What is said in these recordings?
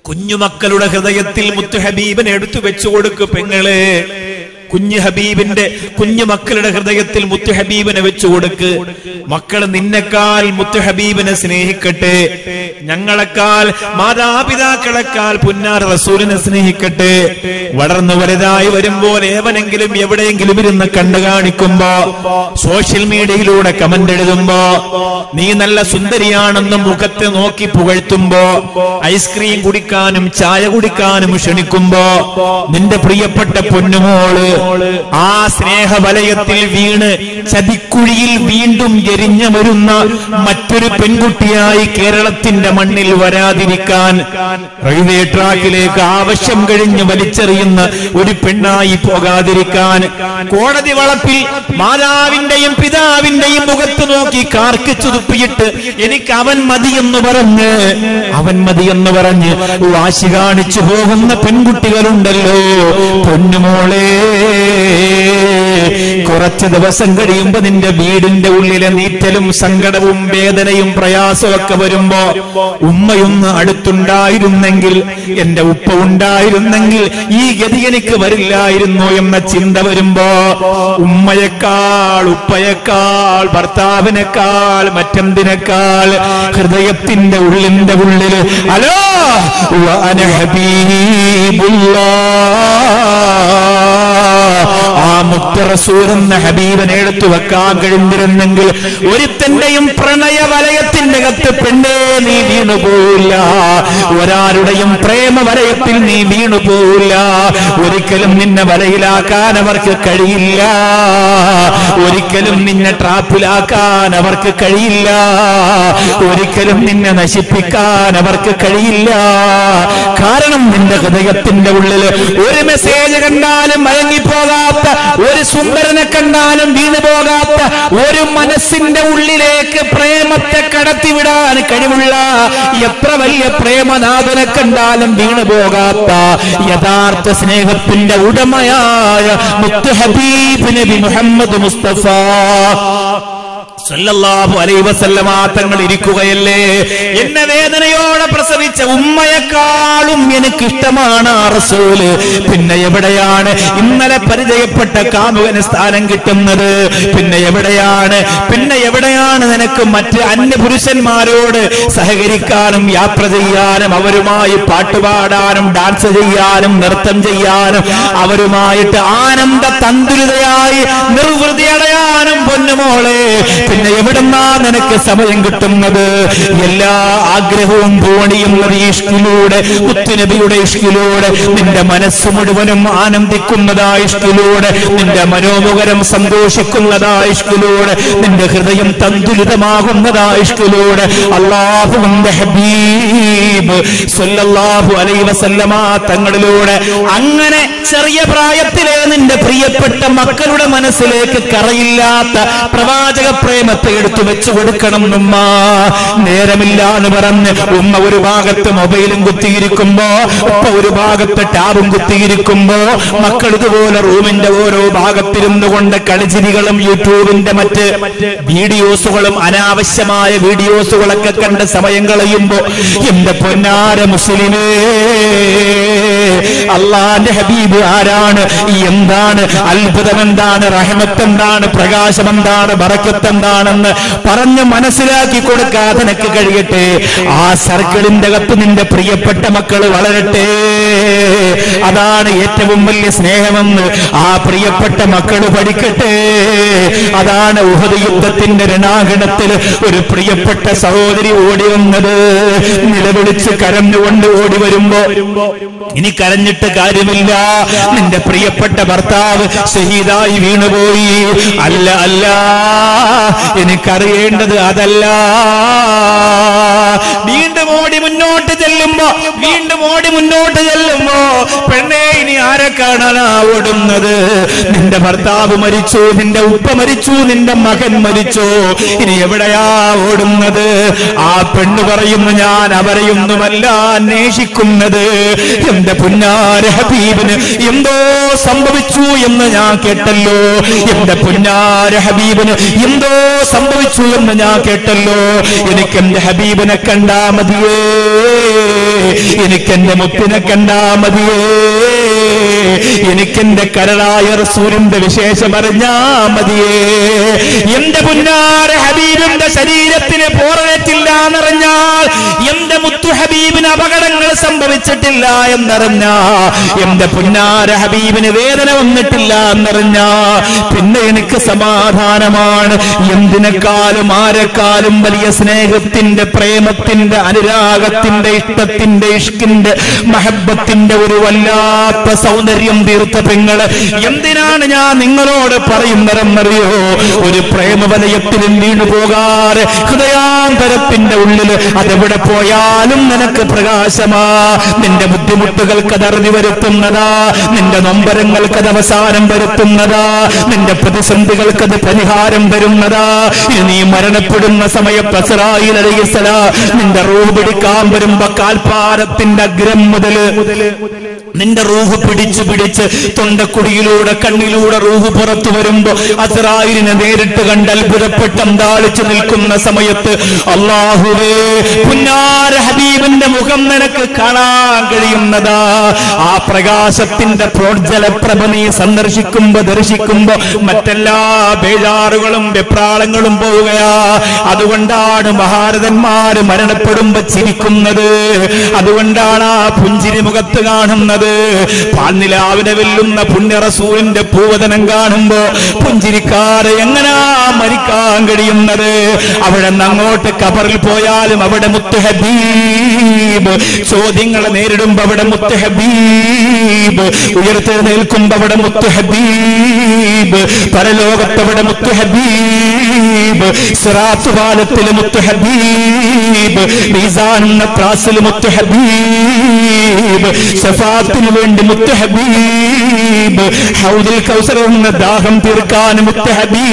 കുഞ്ഞുമക്കളുടെ ഹൃദയത്തിൽ മുത്തു ഹബീബിനെ എടുത്തു വെച്ചു കൊടുക്കു പെങ്ങള് കുഞ്ഞു ഹബീബിന്റെ കുഞ്ഞു മക്കളുടെ ഹൃദയത്തിൽ മുത്തു ഹബീബിനെ വെച്ചു കൊടുക്ക് മക്കൾ നിന്നെക്കാൾ മുത്തു ഹബീബിനെ സ്നേഹിക്കട്ടെ ഞങ്ങളെക്കാൾ മാതാപിതാക്കളെക്കാൾ പുന്നാർ റസൂലിനെ സ്നേഹിക്കട്ടെ വളർന്നു വലുതായി വരുമ്പോൾ ഏവനെങ്കിലും എവിടെയെങ്കിലും ഇരുന്ന് കണ്ടു കാണിക്കുമ്പോ സോഷ്യൽ മീഡിയയിലൂടെ കമന്റ് എഴുതുമ്പോ നീ നല്ല സുന്ദരിയാണെന്ന് മുഖത്ത് നോക്കി പുകഴ്ത്തുമ്പോ ഐസ്ക്രീം കുടിക്കാനും ചായ കുടിക്കാനും ക്ഷണിക്കുമ്പോ നിന്റെ പ്രിയപ്പെട്ട പൊന്നുമോള് ആ സ്നേഹവലയത്തിൽ വീണ് ചതിക്കുഴിയിൽ വീണ്ടും എരിഞ്ഞു വരുന്ന മറ്റൊരു പെൺകുട്ടിയായി കേരളത്തിന്റെ മണ്ണിൽ വരാതിരിക്കാൻ റെയിൽവേ ട്രാക്കിലേക്ക് ആവശ്യം കഴിഞ്ഞ് വലിച്ചെറിയുന്ന ഒരു പെണ്ണായി പോകാതിരിക്കാൻ കോടതി വളപ്പിൽ മാതാവിന്റെയും പിതാവിന്റെയും മുഖത്ത് നോക്കി കാർക്കിച്ചു തുപ്പിയിട്ട് എനിക്ക് അവൻ മതിയെന്ന് പറഞ്ഞ് അവൻ മതിയെന്ന് പറഞ്ഞ് വാശി കാണിച്ചു പോകുന്ന പെൺകുട്ടികളുണ്ടല്ലോ പൊന്നുമോളെ കുറച്ച് ദിവസം കഴിയുമ്പോ നിന്റെ വീടിന്റെ ഉള്ളിലെ നീറ്റലും സങ്കടവും വേദനയും പ്രയാസവും ഒക്കെ വരുമ്പോ ഉമ്മയൊന്ന് അടുത്തുണ്ടായിരുന്നെങ്കിൽ എന്റെ ഉപ്പ ഉണ്ടായിരുന്നെങ്കിൽ ഈ ഗതി എനിക്ക് വരില്ലായിരുന്നു എന്ന ചിന്ത വരുമ്പോ ഉമ്മയെക്കാൾ ഉപ്പയെക്കാൾ ഭർത്താവിനേക്കാൾ മറ്റെന്തിനേക്കാൾ ഹൃദയത്തിന്റെ ഉള്ളിന്റെ ഉള്ളില് അലോ വഅന ഹബീബുല്ലാ ആ മുത്തറസൂർ എന്ന ഹബീബനെ എടുത്തു വെക്കാൻ കഴിഞ്ഞിരുന്നെങ്കിൽ ഒരുത്തന്റെയും പ്രണയ വലയത്തിന്റെ കത്ത് പെണ്ണേ നീ വീണു പോവില്ല ഒരാളുടെയും പ്രേമ വലയത്തിൽ നീ വീണു പോവില്ല ഒരിക്കലും നിന്നെ വലയിലാക്കാൻ അവർക്ക് കഴിയില്ല ഒരിക്കലും നിന്നെ ട്രാപ്പിലാക്കാൻ അവർക്ക് കഴിയില്ല ഒരിക്കലും നിന്നെ നശിപ്പിക്കാൻ അവർക്ക് കഴിയില്ല കാരണം നിന്റെ ഹൃദയത്തിന്റെ ഉള്ളിൽ ഒരു മെസ്സേജ് കണ്ടാലും മയങ്ങിപ്പോകാത്ത ഒരു സുന്ദരനെ കണ്ടാലും വീണു പോകാത്ത ഒരു മനസ്സിന്റെ ഉള്ളിലേക്ക് പ്രേമത്തെ കടത്തിവിടാൻ കഴിവുള്ള എത്ര വലിയ പ്രേമനാഥനെ കണ്ടാലും വീണു പോകാത്ത യഥാർത്ഥ സ്നേഹത്തിന്റെ ഉടമയായ മുത്ത് ഹബീബ് നബി മുഹമ്മദ് മുസ്തഫ സല്ലല്ലാഹു അലൈഹി വസല്ലമ തങ്ങൾ ഇരിക്കുകയല്ലേ എന്നെ വേദനയോടെ പ്രസവിച്ച ഉമ്മയെക്കാളും എനിക്ക് ഇഷ്ടമാണ് ആ റസൂല് പിന്നെ എവിടെയാണ് ഇന്നലെ പരിചയപ്പെട്ട കാമുകന് സ്ഥാനം കിട്ടുന്നത് പിന്നെ എവിടെയാണ് പിന്നെ എവിടെയാണ് നിനക്ക് മറ്റ് അന്യ പുരുഷന്മാരോട് സഹകരിക്കാനും യാത്ര ചെയ്യാനും അവരുമായി പാട്ടുപാടാനും ഡാൻസ് ചെയ്യാനും നൃത്തം ചെയ്യാനും അവരുമായിട്ട് ആനന്ദ തന്തുരിതയായി നിർവൃതി അടയാനും പൊന്നുമോളെ പിന്നെ എവിടെന്നാ നിനക്ക് സമയം കിട്ടുന്നത് എല്ലാ ആഗ്രഹവും തോണിയുന്നത് ഇഷ്കിലൂടെ മുത്തുനബിയുടെ ഇഷ്കിലൂടെ നിന്റെ മനസ്സ് മുഴുവനും ആനന്ദിക്കുന്നതാ ഇഷ്കിലൂടെ നിന്റെ മനോമുഖരം സന്തോഷിക്കുന്നതാ ഇഷ്കിലൂടെ നിന്റെ ഹൃദയം തന്തുലിതമാകുന്നതാ ഇഷ്കിലൂടെ അള്ളാഹുവിന്റെ ഹബീബ് സല്ലല്ലാഹു അലൈഹി വസല്ലമ തങ്ങളിലൂടെ അങ്ങനെ ചെറിയ പ്രായത്തിലെ നിന്റെ പ്രിയപ്പെട്ട മക്കളുടെ മനസ്സിലേക്ക് കറയില്ലാത്ത പ്രവാചക പ്രേമത്തെ എടുത്തു വെച്ചു കൊടുക്കണം ഉമ്മ നേരമില്ല എന്ന് പറഞ്ഞ് ഉമ്മ ഒരു ഭാഗത്ത് മൊബൈലും കുത്തിയിരിക്കുമ്പോ ഉപ്പ ഒരു ഭാഗത്ത് ടാബും കുത്തിയിരിക്കുമ്പോ മക്കൾ ഇതുപോലെ റൂമിന്റെ ഓരോ ഭാഗത്തിരുന്നു കൊണ്ട് കളിച്ചിരികളും യൂട്യൂബിന്റെ മറ്റ് വീഡിയോസുകളും അനാവശ്യമായ വീഡിയോസുകളൊക്കെ കണ്ട് സമയം കളയുമ്പോ എന്റെ പൊന്നാര മുസ്ലിമേ അള്ളാന്റെ ഹബീബ് ആരാണ് എന്താണ് അത്ഭുതം എന്താണ് റഹമത്ത് എന്താണ് പ്രകാശം എന്താണ് ബറക്കത്ത് എന്താണെന്ന് പറഞ്ഞ് മനസ്സിലാക്കി കൊടുക്കാൻ നിനക്ക് കഴിയട്ടെ ആ സർക്കിളിന്റെ അകത്ത് നിന്റെ പ്രിയപ്പെട്ട മക്കൾ വളരട്ടെ അതാണ് ഏറ്റവും വലിയ സ്നേഹമെന്ന് ആ പ്രിയപ്പെട്ട മക്കൾ പഠിക്കട്ടെ അതാണ് ഉഹദ് യുദ്ധത്തിന്റെ രണാകണത്തിൽ ഒരു പ്രിയപ്പെട്ട സഹോദരി ഓടി വന്നത് നിലവിളിച്ച് കരഞ്ഞുകൊണ്ട് ഓടി വരുമ്പോ ഇനി കരഞ്ഞിട്ട് കാര്യമില്ല നിന്റെ പ്രിയപ്പെട്ട ഭർത്താവ് ഷഹീദായി വീണുപോയി അല്ല അല്ല എനിക്കറിയേണ്ടത് അതല്ല വീണ്ടും ഓടി മുന്നോട്ട് ചെല്ലുമ്പോ വീണ്ടും ഓടി മുന്നോട്ട് ചെല്ലുമ്പോ ചെല്ലുമ്പോ പെണ്ണെ ഇനി ആരെ കാണാനാ ഓടുന്നത് നിന്റെ ഭർത്താവ് മരിച്ചു നിന്റെ ഉപ്പ മരിച്ചു നിന്റെ മകൻ മരിച്ചു ഇനി എവിടെയാ ഓടുന്നത് ആ പെണ്ണ് പറയുന്നു ഞാൻ അവരെയൊന്നുമല്ല അന്വേഷിക്കുന്നത് എന്റെ പുന്നാര ഹബീബിന് എന്തോ സംഭവിച്ചു എന്ന് ഞാൻ കേട്ടല്ലോ എന്റെ പുന്നാര ഹബീബിന് എന്തോ സംഭവിച്ചു എന്ന് ഞാൻ കേട്ടല്ലോ എനിക്ക് എന്റെ ഹബീബിനെ കണ്ടാ മതിയേ എനിക്കെന്റെ മുത്തിനെ കണ്ടാ മതിയേ എനിക്കെന്റെ കരളായ റസൂലിന്റെ വിശേഷം അറിഞ്ഞാ മതിയേ എന്റെ പുന്നാര ഹബീബിന്റെ ശരീരത്തിന് പോറലേറ്റില്ല എന്നറിഞ്ഞാൽ എന്റെ മുത്തു ഹബീബിന് അപകടങ്ങൾ സംഭവിച്ചിട്ടില്ല എന്നറിഞ്ഞ എന്റെ പുന്നാര ഹബീബിന് വേദന വന്നിട്ടില്ല എന്നറിഞ്ഞ പിന്നെ എനിക്ക് സമാധാനമാണ് എന്തിനേക്കാളും ആരെക്കാളും വലിയ സ്നേഹത്തിന്റെ പ്രേമത്തിന്റെ അനുരാഗത്തിന്റെ ഇഷ്ടത്തിന്റെ ഇഷ്കിന്റെ മഹബത്തിന്റെ ഒരു വല്ലാത്ത സൗന്ദര്യം തീർത്ത പെങ്ങള് എന്തിനാണ് ഞാൻ നിങ്ങളോട് പറയുന്നതെന്നറിയോ ഒരു പ്രേമവലയത്തിലും വീണു പോകാറ് ഹൃദയാന്തരത്തിന്റെ ഉള്ളില് അതെവിടെ പോയാലും നിനക്ക് പ്രകാശമാ നിന്റെ ബുദ്ധിമുട്ടുകൾക്ക് അത് അറിഞ്ഞു വരുത്തുന്നതാ നിന്റെ നൊമ്പരങ്ങൾക്ക് അത് അവസാനം വരുത്തുന്നതാ നിന്റെ പ്രതിസന്ധികൾക്ക് അത് പരിഹാരം വരുന്നതാ ഇനി നീ മരണപ്പെടുന്ന സമയത്ത് അസ്രായിൽ അലൈഹിസ്സലാ നിന്റെ റൂഹ് പിടിക്കാൻ വരുമ്പോ കാൽപ്പാരത്തിന്റെ അഗ്രം മുതല് നിന്റെ റൂഹ് പിടിച്ചു പിടിച്ച് തൊണ്ടക്കുടിയിലൂടെ കണ്ണിലൂടെ റൂഹ് പുറത്തു വരുമ്പോ അസ്രായിലിനെ നേരിട്ട് കണ്ട് അത്ഭുതപ്പെട്ട് അന്താളിച്ചു നിൽക്കുന്ന സമയത്ത് അള്ളാഹുവേ പുന്നാര ഹബീബിന്റെ മുഖം നിനക്ക് കാണാൻ കഴിയുന്നതാ ആ പ്രകാശത്തിന്റെ പ്രോജ്ജലപ്രഭ നീ സന്ദർശിക്കുമ്പോ ദർശിക്കുമ്പോ മറ്റെല്ലാ ബേജാറുകളും വെപ്രാളങ്ങളും പോവുകയാ അതുകൊണ്ടാണ് മഹാരഥന്മാര് മരണപ്പെടുമ്പോ ചിരിക്കുന്നത് അതുകൊണ്ടാണ് ആ പുഞ്ചിരി മുഖത്ത് കാണുന്നത് പാൽനിലാവിനെ വെല്ലുന്ന പുണ്യറസൂലിന്റെ പൂവതനം കാണുമ്പോ പുഞ്ചിരിക്കാരെ എങ്ങനാ മരിക്കാൻ കഴിയുന്നത് അവിടെ നിന്ന് അങ്ങോട്ട് കബറിൽ പോയാലും അവിടെ മുത്ത് ഹബീബ് ചോദ്യങ്ങളെ നേരിടുമ്പോ അവിടെ മുത്ത് ഹബീബ് ഉയർത്തെഴുന്നേൽക്കുമ്പോ അവിടെ മുത്ത് ഹബീബ് പരലോകത്ത് അവിടെ മുത്ത് ഹബീബ് സിറാത്ത് പാലത്തിൽ മുത്ത് ഹബീബ് മീസാൻ ത്രാസിൽ മുത്ത് ഹബീബ് ഷഫാത്തിന് വേണ്ടി മുത്ത് ഹബീബ് ഹൗദിൽ കൗസർ എന്ന ദാഹം തീർക്കാൻ മുത്ത്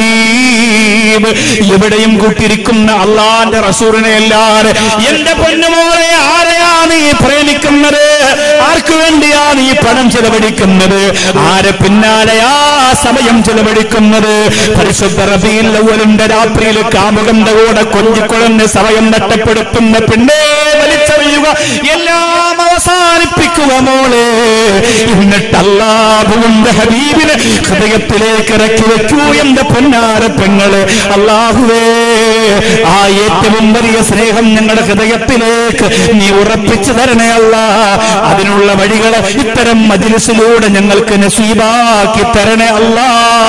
ഹബീബ് എവിടെയും കൂട്ടിരിക്കുന്ന അള്ളാന്റെ റസൂറിനെ അല്ലാതെ എന്റെ പൊന്നുമോളെ ആരെയാ നീ പ്രേമിക്കുന്നത് ആർക്കു വേണ്ടിയാ നീ പണം ചെലവഴിക്കുന്നത് ആരെ പിന്നാലെയാ സമയം ചെലവഴിക്കുന്നത് പരിശുദ്ധ റബിയിൽ അവലിന്റെ രാത്രിയിൽ കാമുകന്റെ കൂടെ കൊഞ്ചിക്കുളന്ന് സമയം നഷ്ടപ്പെടുത്തുന്ന പിന്നേ വലിച്ചെറിയുക എല്ലാം അവസാനിപ്പിക്കുക മോളെ എന്നിട്ട് അള്ളാഹുവിന്റെ ഹബീബിനെ ഹൃദയത്തിലേക്ക് ഇറക്കി വെക്കൂ എന്റെ പൊന്നാര പെങ്ങള് അള്ളാഹുവേ ആ ഏറ്റവും വലിയ സ്നേഹം ഞങ്ങളുടെ ഹൃദയത്തിലേക്ക് നീ ഉറപ്പിച്ചു തരണേ അല്ല അതിനുള്ള വഴികൾ ഇത്തരം മജിലിസിലൂടെ ഞങ്ങൾക്ക് നസീബാക്കി തരണേ അല്ലാ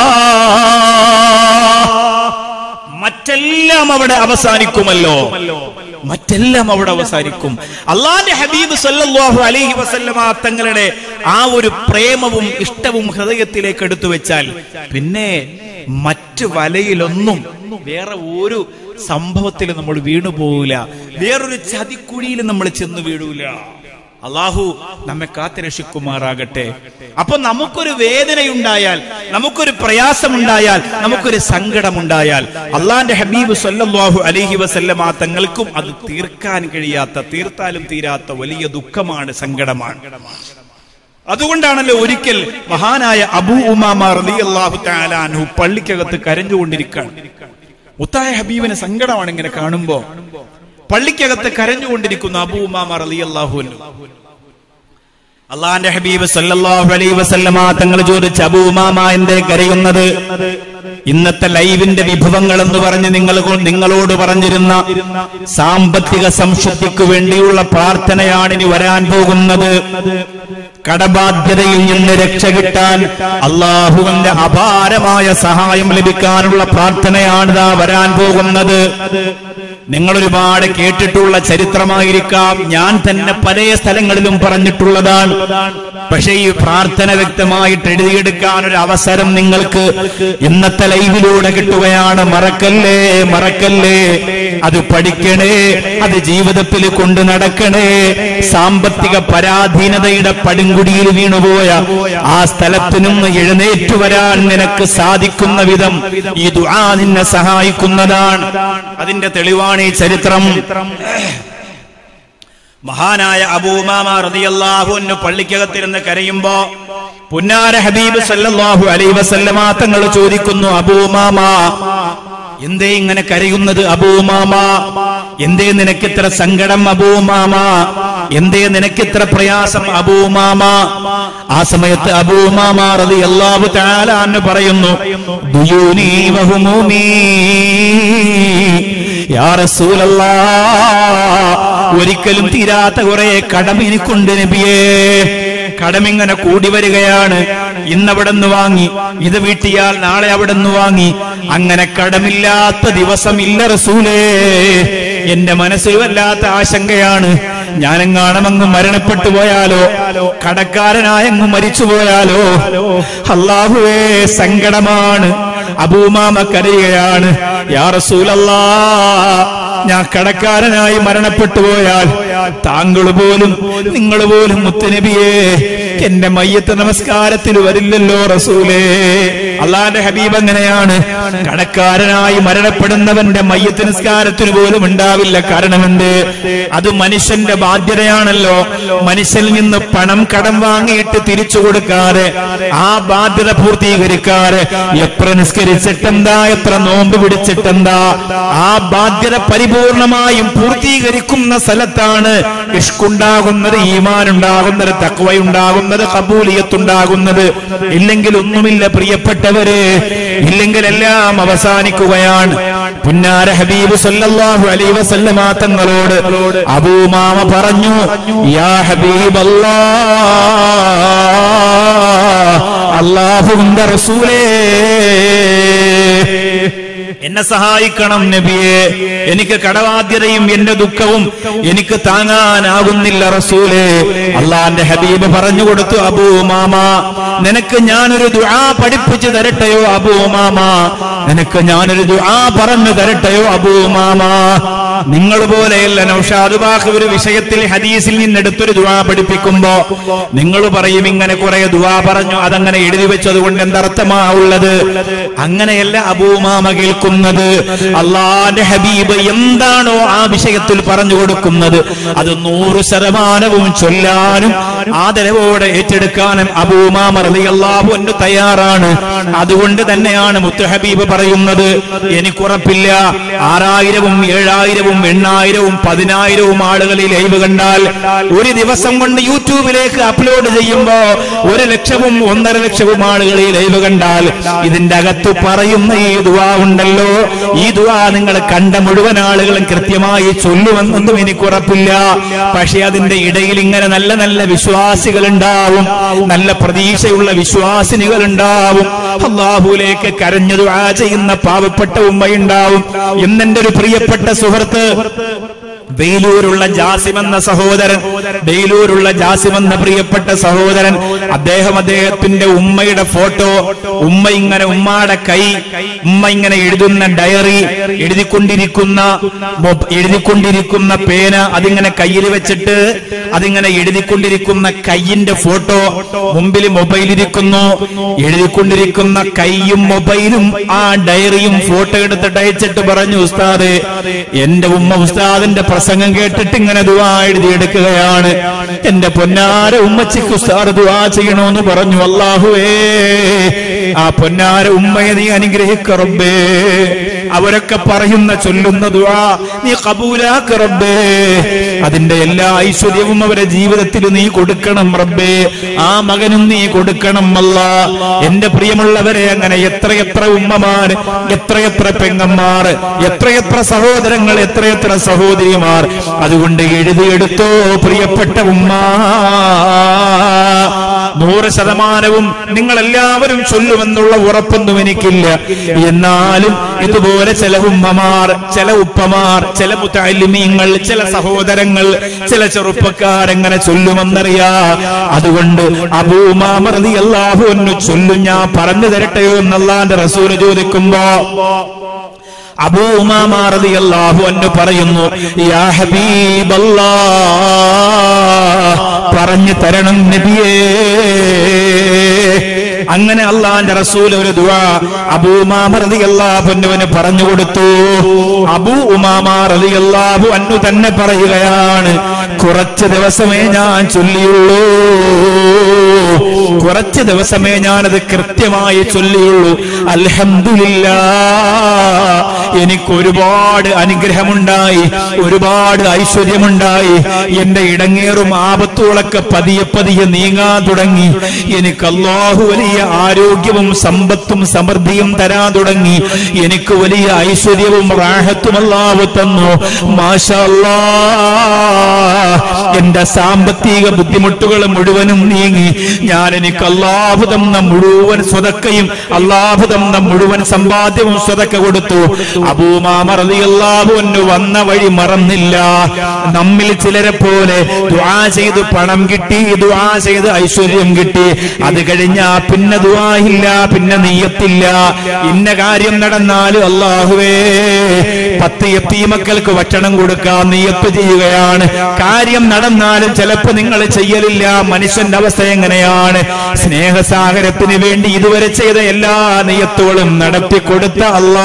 മറ്റെല്ലാം അവിടെ അവസാനിക്കുമല്ലോ മറ്റെല്ലാം അവിടെ അവസാനിക്കും അള്ളാന്റെ ഹബീബ് സല്ലല്ലാഹു അലൈഹി വസല്ലമ തങ്ങളുടെ ആ ഒരു പ്രേമവും ഇഷ്ടവും ഹൃദയത്തിലേക്ക് എടുത്തു വെച്ചാൽ പിന്നെ മറ്റു വലയിലൊന്നും വേറെ ഒരു സംഭവത്തിൽ നമ്മൾ വീണുപോകില്ല വേറൊരു ചതിക്കുഴിയിൽ നമ്മൾ ചെന്ന് വീഴൂല അള്ളാഹു നമ്മെ കാത്തുരക്ഷിക്കുമാറാകട്ടെ അപ്പൊ നമുക്കൊരു വേദനയുണ്ടായാൽ നമുക്കൊരു പ്രയാസമുണ്ടായാൽ നമുക്കൊരു സങ്കടമുണ്ടായാൽ അള്ളാന്റെ ഹബീബ് സല്ലല്ലാഹു അലൈഹി വസല്ലമ തങ്ങൾക്കും അത് തീർക്കാൻ കഴിയാത്ത തീർത്താലും തീരാത്ത വലിയ ദുഃഖമാണ് സങ്കടമാണ് അതുകൊണ്ടാണല്ലോ ഒരിക്കൽ മഹാനായ അബൂ ഉമാമ റളിയല്ലാഹു തആല അൻഹു പള്ളിക്കകത്ത് കരഞ്ഞുകൊണ്ടിരിക്കുകയാണ് മുത്തായ ഹബീബിന് സങ്കടമാണ് ഇങ്ങനെ കാണുമ്പോ പള്ളിക്കകത്ത് കരഞ്ഞുകൊണ്ടിരിക്കുന്ന അബൂ ഉമാമ റളിയല്ലാഹു അൻഹു അള്ളാന്റെ ഹബീബ് സല്ലല്ലാഹു അലൈഹി വസല്ലമ തങ്ങൾ ചോദിച്ച അബൂ ഉമാമ എന്തേ കരയുന്നത് ഇന്നത്തെ ലൈവിന്റെ വിഭവങ്ങൾ എന്ന് പറഞ്ഞ് നിങ്ങൾ നിങ്ങളോട് പറഞ്ഞിരുന്ന സാമ്പത്തിക സംശുദ്ധിക്ക് വേണ്ടിയുള്ള പ്രാർത്ഥനയാണ് ഇനി വരാൻ പോകുന്നത് കടബാധ്യതയിൽ നിന്ന് രക്ഷ കിട്ടാൻ അള്ളാഹുവിന്റെ അപാരമായ സഹായം ലഭിക്കാനുള്ള പ്രാർത്ഥനയാണ് ഇതാ വരാൻ പോകുന്നത് നിങ്ങൾ ഒരുപാട് കേട്ടിട്ടുള്ള ചരിത്രമായിരിക്കാം ഞാൻ തന്നെ പല സ്ഥലങ്ങളിലും പറഞ്ഞിട്ടുള്ളതാണ് പക്ഷേ ഈ പ്രാർത്ഥന വ്യക്തമായിട്ട് എഴുതിയെടുക്കാൻ ഒരു അവസരം നിങ്ങൾക്ക് ഇന്നത്തെ ലൈവിലൂടെ കിട്ടുകയാണ് മറക്കല്ലേ മറക്കല്ലേ അത് പഠിക്കണേ അത് ജീവിതത്തിൽ കൊണ്ട് നടക്കണേ സാമ്പത്തിക പരാധീനതയുടെ പടുങ്കുടിയിൽ വീണുപോയ ആ സ്ഥലത്തു നിന്ന് എഴുന്നേറ്റു വരാൻ നിനക്ക് സാധിക്കുന്ന വിധം ഈ ദുആ നിന്നെ സഹായിക്കുന്നതാണ് അതിന്റെ തെളിവാണ് ഈ ചരിത്രം മഹാനായ അബൂമാമ റളിയല്ലാഹു അൻഹു പള്ളിക്കകത്തിരുന്ന് കരയുമ്പോ പുന്നാര ഹബീബ് സല്ലല്ലാഹു അലൈഹി വസല്ലമ തങ്ങൾ ചോദിക്കുന്നു അബൂമാമ എന്തേ ഇങ്ങനെ കരയുന്നത് അബൂമാമ എന്തേ നിനക്കിത്ര സങ്കടം അബൂമാമ എന്തേ നിനക്കിത്ര പ്രയാസം അബൂമാമ ആ സമയത്ത് അബൂമാമ റളിയല്ലാഹു തആല എന്ന് പറയുന്നു ദുയൂനി വഹുമൂമി യാ റസൂലല്ലാ ഒരിക്കലും തീരാത്ത കുറെ കടം എനിക്കുണ്ട് നബിയേ കടമിങ്ങനെ കൂടി വരികയാണ് ഇന്നവിടെ നിന്ന് വാങ്ങി ഇത് വീട്ടിയാൽ നാളെ അവിടെ നിന്ന് വാങ്ങി അങ്ങനെ കടമില്ലാത്ത ദിവസം ഇല്ല റസൂലേ എന്റെ മനസ്സിൽ വല്ലാത്ത ആശങ്കയാണ് ഞാനെങ്ങാണമങ്ങ് മരണപ്പെട്ടു പോയാലോ കടക്കാരനായങ്ങ് മരിച്ചു പോയാലോ അള്ളാഹുവേ സങ്കടമാണ് അബൂമാമ കരയുകയാണ് യാ റസൂലല്ലാ ഞാൻ കടക്കാരനായി മരണപ്പെട്ടു പോയാൽ താങ്കൾ പോലും നിങ്ങൾ പോലും മുത്തനബിയെ എന്റെ മയ്യത്ത് നമസ്കാരത്തിൽ വരില്ലല്ലോ റസൂലേ അള്ളാന്റെ ഹബീബ് അങ്ങനെയാണ് കടക്കാരനായി മരണപ്പെടുന്നവന്റെ മയ്യത്ത് നിസ്കാരത്തിന് പോലും ഉണ്ടാവില്ല കാരണമെന്ത് അത് മനുഷ്യന്റെ ബാധ്യതയാണല്ലോ മനുഷ്യനിൽ നിന്ന് പണം കടം വാങ്ങിയിട്ട് തിരിച്ചു കൊടുക്കാതെ ആ ബാധ്യത പൂർത്തീകരിക്കാതെ എത്ര നിസ്കരിച്ചിട്ടെന്താ എത്ര നോമ്പ് പിടിച്ചിട്ടെന്താ ആ ബാധ്യത പരിപൂർണമായും പൂർത്തീകരിക്കുന്ന സ്ഥലത്താണ് ഇഷ്കുണ്ടാകുന്നത് ഈമാൻ ഉണ്ടാകുന്നത് തക്വയുണ്ടാകുന്നത് കബൂലിയത്തുണ്ടാകുന്നത് ഇല്ലെങ്കിൽ ഒന്നുമില്ല പ്രിയപ്പെട്ടവരെ ഇല്ലെങ്കിൽ എല്ലാം അവസാനിക്കുകയാണ് പുന്നാര ഹബീബ് സല്ലല്ലാഹു അലൈഹി വസല്ലമ തങ്ങളോട് അബൂമാമ പറഞ്ഞു യാ ഹബീബല്ലാ അല്ലാഹുവിന്റെ റസൂലേ എന്നെ സഹായിക്കണം നബിയെ എനിക്ക് കടബാധ്യതയും എന്റെ ദുഃഖവും എനിക്ക് താങ്ങാനാകുന്നില്ല റസൂലേ അള്ളാന്റെ ഹബീബ് പറഞ്ഞു കൊടുത്തു അബൂ മാമ നിനക്ക് ഞാനൊരു ദുആ പഠിപ്പിച്ചു തരട്ടെയോ അബൂ മാമ നിനക്ക് ഞാനൊരു ദുആ പറഞ്ഞു തരട്ടെയോ അബൂ മാമ നിങ്ങൾ പോലെയല്ല നൗഷാദ് ബാഖ് ഒരു വിഷയത്തിൽ ഹദീസിൽ നിന്നെടുത്തൊരു ദുആ പഠിപ്പിക്കുമ്പോ നിങ്ങൾ പറയും ഇങ്ങനെ കുറെ ദുആ പറഞ്ഞു അതങ്ങനെ എഴുതി വെച്ചത് കൊണ്ട് എന്തർത്ഥമാ ഉള്ളത് അങ്ങനെയല്ല അബൂമാമ കേൾക്കുന്നത് അള്ളാന്റെ ഹബീബ് എന്താണോ ആ വിഷയത്തിൽ പറഞ്ഞു കൊടുക്കുന്നത് അത് നൂറ് ശതമാനവും ചൊല്ലാനും ആദരവോടെ ഏറ്റെടുക്കാനും അബൂമാമ റളിയല്ലാഹു അൻഹു തയ്യാറാണ് അതുകൊണ്ട് തന്നെയാണ് മുത്തു ഹബീബ് പറയുന്നത് എനിക്കുറപ്പില്ല ആറായിരവും ഏഴായിരവും എണ്ണായിരവും പതിനായിരവും ആളുകൾ ഈ ലൈവ് കണ്ടാൽ ഒരു ദിവസം കൊണ്ട് യൂട്യൂബിലേക്ക് അപ്ലോഡ് ചെയ്യുമ്പോ ഒരു ലക്ഷവും ഒന്നര ലക്ഷവും ആളുകൾ ഈ ലൈവ് കണ്ടാൽ ഇതിന്റെ അകത്ത് പറയുന്ന ഈ ദുവാ ഉണ്ടല്ലോ ഈ ദുവാ നിങ്ങൾ കണ്ട മുഴുവൻ ആളുകളും കൃത്യമായി ചൊല്ലുമെന്നൊന്നും എനിക്ക് ഉറപ്പില്ല പക്ഷെ അതിന്റെ ഇടയിൽ ഇങ്ങനെ നല്ല നല്ല വിശ്വാസികൾ ഉണ്ടാവും നല്ല പ്രതീക്ഷയുള്ള വിശ്വാസിനികൾ ഉണ്ടാവും അള്ളാഹുലേക്ക് കരഞ്ഞു ദുആ ചെയ്യുന്ന പാവപ്പെട്ട ഉമ്മയുണ്ടാവും എന്നെന്റെ ഒരു പ്രിയപ്പെട്ട സുഹൃത്ത് ബെയിലൂരുള്ള ജാസിം എന്ന സഹോദരൻ ബെയിലൂരുള്ള ജാസിം എന്ന പ്രിയപ്പെട്ട സഹോദരൻ അദ്ദേഹം അദ്ദേഹത്തിന്റെ ഉമ്മയുടെ ഫോട്ടോ ഉമ്മ ഇങ്ങനെ ഉമ്മയുടെ കൈ ഉമ്മ ഇങ്ങനെ എഴുതുന്ന ഡയറി എഴുതിക്കൊണ്ടിരിക്കുന്ന മൊബ്- എഴുതിക്കൊണ്ടിരിക്കുന്ന പേന അതിങ്ങനെ കയ്യിൽ വെച്ചിട്ട് അതിങ്ങനെ എഴുതിക്കൊണ്ടിരിക്കുന്ന കയ്യിന്റെ ഫോട്ടോ മുമ്പിൽ മൊബൈൽ ഇരിക്കുന്നു എഴുതിക്കൊണ്ടിരിക്കുന്ന കൈയും മൊബൈലും ആ ഡയറിയും ഫോട്ടോ എടുത്തിട്ട് അയച്ചിട്ട് പറഞ്ഞു ഉസ്താദ് എന്റെ ഉമ്മ ഉസ്താദിന്റെ പ്രസംഗം കേട്ടിട്ട് ഇങ്ങനെ ദുവാ എഴുതിയെടുക്കുകയാണ് എന്റെ പൊന്നാര ഉമ്മച്ചിക്ക് ഉസ്താദ് ദുവാ ചെയ്യണമെന്ന് പറഞ്ഞു അല്ലാഹുവേ ആ പൊന്നാര ഉമ്മയെ നീ അനുഗ്രഹിക്ക റബ്ബേ അവരൊക്കെ പറയുന്ന ചൊല്ലുന്ന ദുആ നീ കബൂലാക്ക റബ്ബേ അതിന്റെ എല്ലാ ഐശ്വര്യവും അവരെ ജീവിതത്തിൽ നീ കൊടുക്കണം റബ്ബേ ആ മകനും നീ കൊടുക്കണം അല്ല എന്റെ പ്രിയമുള്ളവരെ അങ്ങനെ എത്രയെത്ര ഉമ്മമാർ എത്രയെത്ര പെങ്ങന്മാർ എത്രയെത്ര സഹോദരങ്ങൾ എത്രയെത്ര സഹോദരിമാർ അതുകൊണ്ട് എഴുതിയെടുത്തോ പ്രിയപ്പെട്ട ഉമ്മ നൂറ് ശതമാനവും നിങ്ങൾ എല്ലാവരും ചൊല്ലുമെന്നുള്ള ഉറപ്പൊന്നും എനിക്കില്ല എന്നാലും ഇതുപോലെ ചില ഉമ്മമാർ ചില ഉപ്പമാർ ചില മുത്താലിമീങ്ങൾ ചില സഹോദരങ്ങൾ ചില ചെറുപ്പക്കാരെങ്ങനെ ചൊല്ലുമെന്നറിയാ അതുകൊണ്ട് അബൂമാമറതി അള്ളാഹു എന്ന് ചൊല്ലും ഞാൻ പറഞ്ഞു തരട്ടെയോ എന്നല്ലാന്റെ റസൂല് ചോദിക്കുമ്പോ അബൂ ഉമാമ റളിയല്ലാഹു അൻഹു പറയുന്നു യാ ഹബീബല്ലാ പറഞ്ഞു തരണം നബിയേ അങ്ങനെ അള്ളാന്റെ റസൂൽ ഒരു ദുആ അബൂ ഉമാമ റളിയല്ലാഹു അൻഹുവിന് പറഞ്ഞു കൊടുത്തു അബൂ ഉമാമ റളിയല്ലാഹു അൻഹു തന്നെ പറയുകയാണ് കുറച്ച് ദിവസമേ ഞാൻ ചൊല്ലിയുള്ളൂ കുറച്ച് ദിവസമേ ഞാനത് കൃത്യമായി ചൊല്ലിയുള്ളൂ അൽഹംദുലില്ലാ എനിക്ക് ഒരുപാട് അനുഗ്രഹമുണ്ടായി ഒരുപാട് ഐശ്വര്യമുണ്ടായി എന്റെ ഇടങ്ങേറും ആപത്തുകളൊക്കെ പതിയെ പതിയെ നീങ്ങാൻ തുടങ്ങി എനിക്ക് അള്ളാഹു വലിയ ആരോഗ്യവും സമ്പത്തും സമൃദ്ധിയും തരാൻ തുടങ്ങി എനിക്ക് വലിയ ഐശ്വര്യവും റാഹത്തും അല്ലാഹു തന്നു മാഷാ അല്ലാ എന്റെ സാമ്പത്തിക ബുദ്ധിമുട്ടുകൾ മുഴുവനും നീങ്ങി ഞാൻ എനിക്ക് അള്ളാഹു തന്ന മുഴുവൻ സ്വതക്കയും അള്ളാഹു തന്ന മുഴുവൻ സമ്പാദ്യവും സ്വതക്ക കൊടുത്തു അബൂമാമറിയാഹു വന്ന വഴി മറന്നില്ല നമ്മിൽ ചിലരെ പോലെ ദുആ ചെയ്ത് പണം കിട്ടി ദുആ ചെയ്ത് ഐശ്വര്യം കിട്ടി അത് കഴിഞ്ഞാ പിന്നെ ദുആ ഇല്ല പിന്നെ നീയത്തില്ല ഇന്ന കാര്യം നടന്നാലും അള്ളാഹുവേ പത്ത് എത്തി മക്കൾക്ക് ഭക്ഷണം കൊടുക്കാൻ നീയത്ത് ചെയ്യുകയാണ് കാര്യം നടന്നാലും ചിലപ്പോ നിങ്ങൾ ചെയ്യലില്ല മനുഷ്യന്റെ അവസ്ഥ എങ്ങനെയാണ് സ്നേഹസാഗരത്തിന് വേണ്ടി ഇതുവരെ ചെയ്ത എല്ലാ നീയത്തുകളും നടത്തി കൊടുത്ത അല്ലാ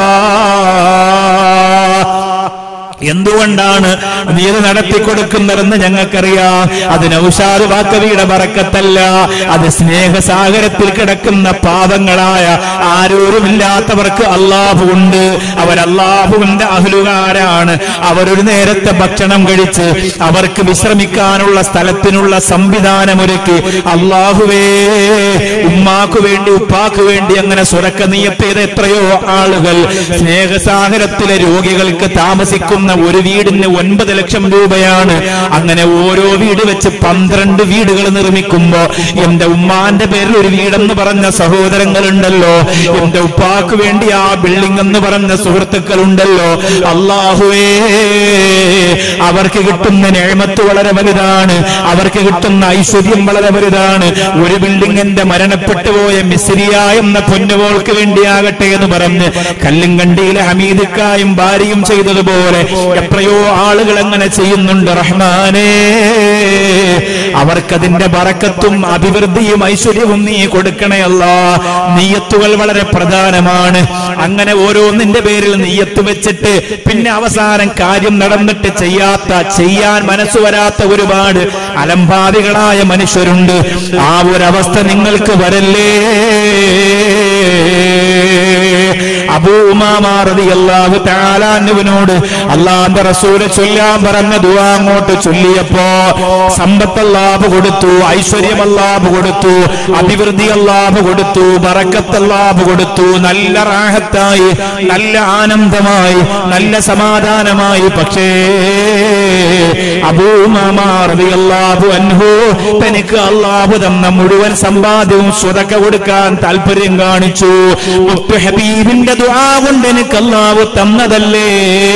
എന്തുകൊണ്ടാണ് നീ ഇത് നടത്തിക്കൊടുക്കുന്നതെന്ന് ഞങ്ങൾക്കറിയാം അത് നൗഷാദ് വാക്കവിയുടെ പറക്കത്തല്ല അത് സ്നേഹസാഗരത്തിൽ കിടക്കുന്ന പാപങ്ങളായ ആരോരുമില്ലാത്തവർക്ക് അള്ളാഹു ഉണ്ട് അവർ അള്ളാഹുവിന്റെ അഹ്ലുകാരാണ് അവരൊരു നേരത്തെ ഭക്ഷണം കഴിച്ച് അവർക്ക് വിശ്രമിക്കാനുള്ള സ്ഥലത്തിനുള്ള സംവിധാനമൊരുക്കി അള്ളാഹുവേ ഉമ്മാക്ക് വേണ്ടി ഉപ്പാക്ക് വേണ്ടി അങ്ങനെ സുരക്ക നീയത്തേത് എത്രയോ ആളുകൾ സ്നേഹസാഗരത്തിലെ രോഗികൾക്ക് താമസിക്കുന്ന ഒരു വീടിന് ഒൻപത് ലക്ഷം രൂപയാണ് അങ്ങനെ ഓരോ വീട് വെച്ച് പന്ത്രണ്ട് വീടുകൾ നിർമ്മിക്കുമ്പോ എന്റെ ഉമ്മാന്റെ പേരിൽ ഒരു വീടെന്ന് പറഞ്ഞ സഹോദരങ്ങളുണ്ടല്ലോ എന്റെ ഉപ്പാക്ക് വേണ്ടി ആ ബിൽഡിംഗ് എന്ന് പറഞ്ഞ സുഹൃത്തുക്കളുണ്ടല്ലോ അള്ളാഹുവേ അവർക്ക് കിട്ടുന്ന നേമത്ത് വളരെ വലുതാണ് അവർക്ക് കിട്ടുന്ന ഐശ്വര്യം വളരെ വലുതാണ് ഒരു ബിൽഡിംഗിന്റെ മരണപ്പെട്ടു പോയ മിസ്രിയ എന്ന പൊന്നുമോൾക്ക് വേണ്ടിയാകട്ടെ എന്ന് പറഞ്ഞ് കല്ലുങ്കണ്ടിയിലെ ഹമീദിക്കായും ഭാര്യയും ചെയ്തതുപോലെ എത്രയോ ആളുകൾ അങ്ങനെ ചെയ്യുന്നുണ്ട് റഹ്മാനേ അവർക്കതിന്റെ ബറക്കത്തും അഭിവൃദ്ധിയും ഐശ്വര്യവും നീ കൊടുക്കണയല്ല നീയത്തുകൾ വളരെ പ്രധാനമാണ് അങ്ങനെ ഓരോന്നിന്റെ പേരിൽ നീയത്ത് വെച്ചിട്ട് പിന്നെ അവസാനം കാര്യം നടന്നിട്ട് ചെയ്യാത്ത ചെയ്യാൻ മനസ്സ് വരാത്ത ഒരുപാട് അലംഭാവികളായ മനുഷ്യരുണ്ട് ആ ഒരവസ്ഥ നിങ്ങൾക്ക് വരല്ലേ അബൂമാറിയാഹു താലാന്നുവിനോട് അള്ളാന്റെ റസൂല് ചൊല്ലാൻ പറഞ്ഞ ദുആ അങ്ങോട്ട് ചൊല്ലിയപ്പോ സമ്പത്ത് അല്ലാഹ് കൊടുത്തു ഐശ്വര്യം അല്ലാഹ് കൊടുത്തു അഭിവൃദ്ധി അല്ലാഹ് കൊടുത്തു ബറക്കത്ത് അല്ലാഹ് കൊടുത്തു നല്ല റാഹത്തായി നല്ല ആനന്ദമായി നല്ല സമാധാനമായി പക്ഷേ അബൂമാറിയാഹു അൻഹു തനിക്ക് അള്ളാഹു തന്ന മുഴുവൻ സമ്പാദ്യവും സ്വതക്ക കൊടുക്കാൻ താല്പര്യം കാണിച്ചു മുത്തു ഹബീബിന്റെ ദുആ കൊണ്ട് എനിക്ക് അള്ളാഹു തന്നതല്ലേ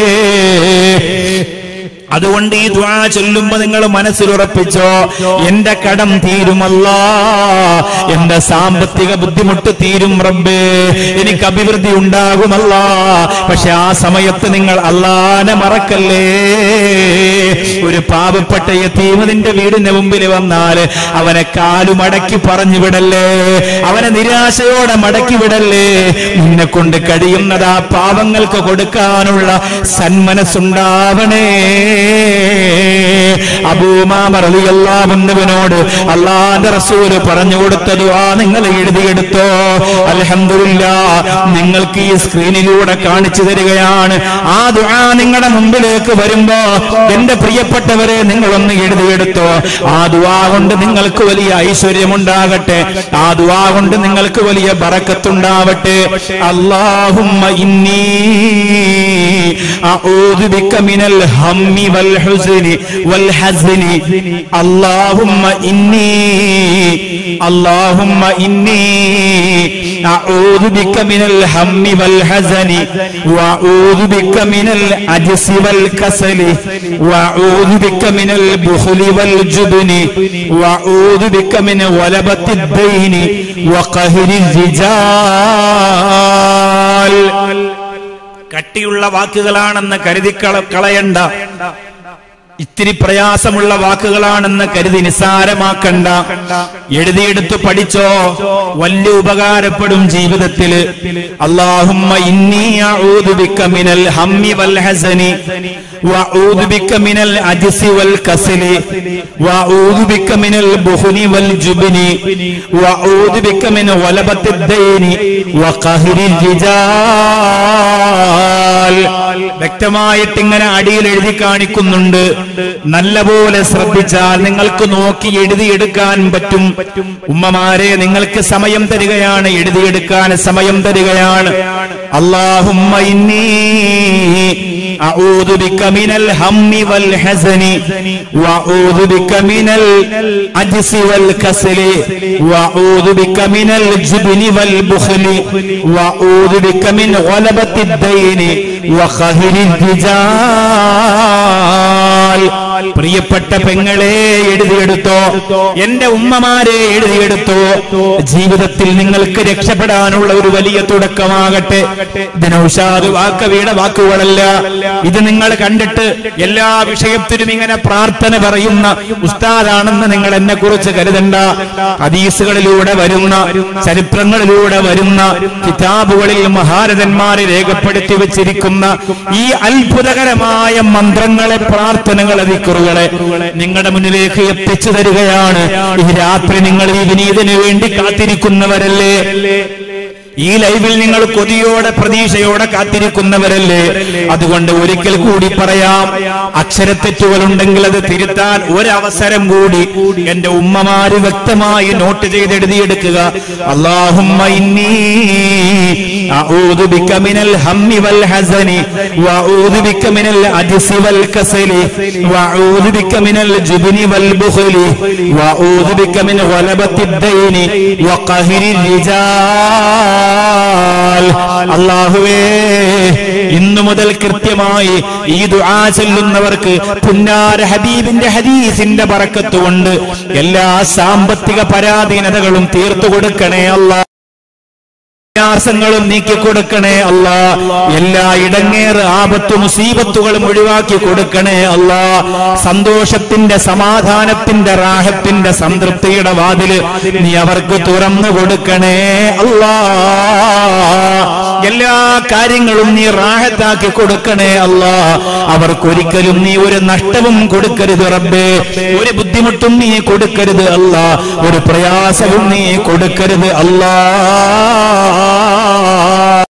അതുകൊണ്ട് ഈ ദ്വാ ചൊല്ലുമ്പോ നിങ്ങൾ മനസ്സിലുറപ്പിച്ചോ എന്റെ കടം തീരുമല്ല എന്റെ സാമ്പത്തിക ബുദ്ധിമുട്ട് തീരും റബ്ബേ എനിക്ക് അഭിവൃദ്ധി ഉണ്ടാകുമല്ല പക്ഷെ ആ സമയത്ത് നിങ്ങൾ അള്ളാനെ മറക്കല്ലേ ഒരു പാവപ്പെട്ട യത്തീമതിന്റെ വീടിന്റെ മുമ്പിൽ വന്നാൽ അവനെ കാലുമടക്കി പറഞ്ഞു വിടല്ലേ അവനെ നിരാശയോടെ മടക്കി വിടല്ലേ നിന്നെ കൊണ്ട് കഴിയുന്നത് ആ പാവങ്ങൾക്ക് കൊടുക്കാനുള്ള സന്മനസ്സുണ്ടാവണേ അബൂമാമറിയല്ലാവുന്നവനോട് അള്ളാന്റെ റസൂല് പറഞ്ഞു കൊടുത്തതു ആ നിങ്ങൾ എഴുതിയെടുത്തോ അലഹമില്ല നിങ്ങൾക്ക് ഈ സ്ക്രീനിലൂടെ കാണിച്ചു തരികയാണ് ആ ദുആ നിങ്ങളുടെ മുമ്പിലേക്ക് വരുമ്പോ എന്റെ പ്രിയപ്പെട്ടവരെ നിങ്ങളൊന്ന് എഴുതിയെടുത്തോ ആ ദുആ കൊണ്ട് നിങ്ങൾക്ക് വലിയ ഐശ്വര്യമുണ്ടാകട്ടെ ആ ദുആ കൊണ്ട് നിങ്ങൾക്ക് വലിയ ബറക്കത്തുണ്ടാവട്ടെ അല്ലാഹുമ്മ ഇന്നി അഊദു ബിക മിനൽ ഹമ്മി والحزن والحزن اللهم إني اللهم إني أعوذ بك من الهم والحزن وأعوذ بك من العجز والكسل وأعوذ بك من البخل والجبن وأعوذ بك من غلبة الدين وقهر الرجال കട്ടിയുള്ള വാക്കുകളാണെന്ന് കരുതി കള- കളയണ്ട ഇത്തിരി പ്രയാസമുള്ള വാക്കുകളാണെന്ന് കരുതി നിസ്സാരമാക്കണ്ട എഴുതിയെടുത്ത് പഠിച്ചോ വലിയ ഉപകാരപ്പെടും ജീവിതത്തിൽ അള്ളാഹുമ്മ ഇന്നി അഊദു ബിക മിനൽ ഹമ്മി വൽ ഹസനി വഅഊദു ബിക മിനൽ അജ്സി വൽ കസലി വഅഊദു ബിക മിനൽ ബുഖ്ലി വൽ ജുബ്നി വഅഊദു ബിക മിൻ വലബത്തി ദൈനി വഖഹ്രി റിജാൽ വ്യക്തമായിട്ട് ഇങ്ങനെ അടിയിൽ എഴുതി കാണിക്കുന്നുണ്ട് നല്ലപോലെ ശ്രദ്ധിച്ചാൽ നിങ്ങൾക്ക് നോക്കി എഴുതിയെടുക്കാൻ പറ്റും ഉമ്മമാരെ നിങ്ങൾക്ക് സമയം തരികയാണ് എഴുതിയെടുക്കാൻ സമയം തരികയാണ് അള്ളാഹുമ്മ ഇന്നി أعوذ بك من الهم والحزن وأعوذ بك من العجز والكسل وأعوذ بك من الجبن والبخل وأعوذ بك من غلبة الدين وقهر الرجال പ്രിയപ്പെട്ട പെങ്ങളെ എഴുതിയെടുത്തോ എന്റെ ഉമ്മമാരെ എഴുതിയെടുത്തോ ജീവിതത്തിൽ നിങ്ങൾക്ക് രക്ഷപ്പെടാനുള്ള ഒരു വലിയ തുടക്കമാകട്ടെ ഇത് നൗഷാദ് വാക്കവിയുടെ വാക്കുകളല്ല ഇത് നിങ്ങൾ കണ്ടിട്ട് എല്ലാ വിഷയത്തിലും ഇങ്ങനെ പ്രാർത്ഥന പറയുന്ന ഉസ്താദാണെന്ന് നിങ്ങൾ എന്നെ കുറിച്ച് കരുതണ്ട ഹദീസുകളിലൂടെ വരുന്ന ചരിത്രങ്ങളിലൂടെ വരുന്ന കിതാബുകളിൽ മഹാരഥന്മാരെ രേഖപ്പെടുത്തി വെച്ചിരിക്കുന്ന ഈ അത്ഭുതകരമായ മന്ത്രങ്ങളെ പ്രാർത്ഥനകളെ ദിക്കറുകളെ നിങ്ങളുടെ മുന്നിലേക്ക് എത്തിച്ചു തരികയാണ് ഈ രാത്രി നിങ്ങൾ ഈ വിനീതിന് വേണ്ടി കാത്തിരിക്കുന്നവരല്ലേ ഈ ലൈവിൽ നിങ്ങൾ കൊതിയോടെ പ്രതീക്ഷയോടെ കാത്തിരിക്കുന്നവരല്ലേ അതുകൊണ്ട് ഒരിക്കൽ കൂടി പറയാം അക്ഷരത്തെറ്റുകൾ ഉണ്ടെങ്കിൽ അത് തിരുത്താൻ ഒരവസരം കൂടി എന്റെ ഉമ്മമാര് വ്യക്തമായി നോട്ട് ചെയ്ത് എഴുതിയെടുക്കുക അള്ളാഹുമ്മ ഇന്നി അഊദു ബിക മിനൽ ഹമ്മി വൽ ഹസനി വഅഊദു ബിക മിനൽ അജ്സി വൽ കസലി വഅഊദു ബിക മിനൽ ജുബ്നി വൽ ബുഖലി വഅഊദു ബിക മിൻ ഗലബത്തി ദൈനി വഖഹരി റിജാൽ അള്ളാഹുവേ ഇന്നു മുതൽ കൃത്യമായി ഈ ദുആ ചൊല്ലുന്നവർക്ക് പുന്നാര ഹബീബിന്റെ ഹദീസിന്റെ പറക്കത്ത് കൊണ്ട് എല്ലാ സാമ്പത്തിക പരാധീനതകളും തീർത്തു കൊടുക്കണേ അല്ലാ പ്രയാസങ്ങളും നീക്കി കൊടുക്കണേ അല്ല എല്ലാ ഇടങ്ങേറ് ആപത്തു മുസീബത്തുകളും ഒഴിവാക്കി കൊടുക്കണേ അല്ല സന്തോഷത്തിന്റെ സമാധാനത്തിന്റെ റാഹത്തിന്റെ സംതൃപ്തിയുടെ വാതില് നീ അവർക്ക് തുറന്നു കൊടുക്കണേ അല്ലാ എല്ലാ കാര്യങ്ങളും നീ റാഹത്താക്കി കൊടുക്കണേ അല്ല അവർക്കൊരിക്കലും നീ ഒരു നഷ്ടവും കൊടുക്കരുത് റബ്ബേ ഒരു ബുദ്ധിമുട്ടും നീ കൊടുക്കരുത് അല്ല ഒരു പ്രയാസവും നീ കൊടുക്കരുത് അല്ലാ